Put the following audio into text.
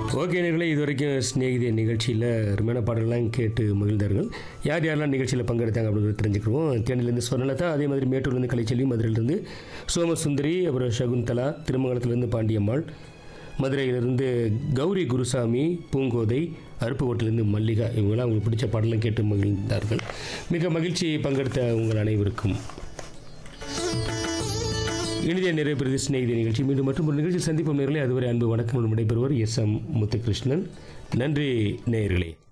okay நேர்களே இது வரைக்கும் ஸ்நேகிதி நிகழ்ச்சியில் அருமையான பாடல்கள்லாம் கேட்டு மகிழ்ந்தார்கள் யார் யாரெல்லாம் நிகழ்ச்சியில் பங்கெடுத்தாங்க அப்படின்னு தெரிஞ்சுக்கிறோம் தேனிலேருந்து சொர்ணலதா அதே மாதிரி மேட்டூர்லேருந்து கலைச்செல்வி மதுரையிலேருந்து சோமசுந்தரி அப்புறம் சகுந்தலா திருமங்கலத்திலேருந்து பாண்டியம்மாள் மதுரையிலிருந்து கௌரி குருசாமி பூங்கோதை அருப்புக்கோட்டிலேருந்து மல்லிகா இவங்களாம் அவங்களுக்கு பிடிச்ச பாடலாம் கேட்டு மகிழ்ந்தார்கள் மிக மகிழ்ச்சி பங்கெடுத்த உங்கள் அனைவருக்கும் இனிதே நிறைவு பெறுது சிநேகிதி நிகழ்ச்சி மீண்டும் மற்றும் ஒரு நிகழ்ச்சி சந்திப்போம் நேர்களே அதுவரை அன்பு வணக்கம் விடைபெறுவர் எஸ் எம் முத்துகிருஷ்ணன் நன்றி நேயர்களே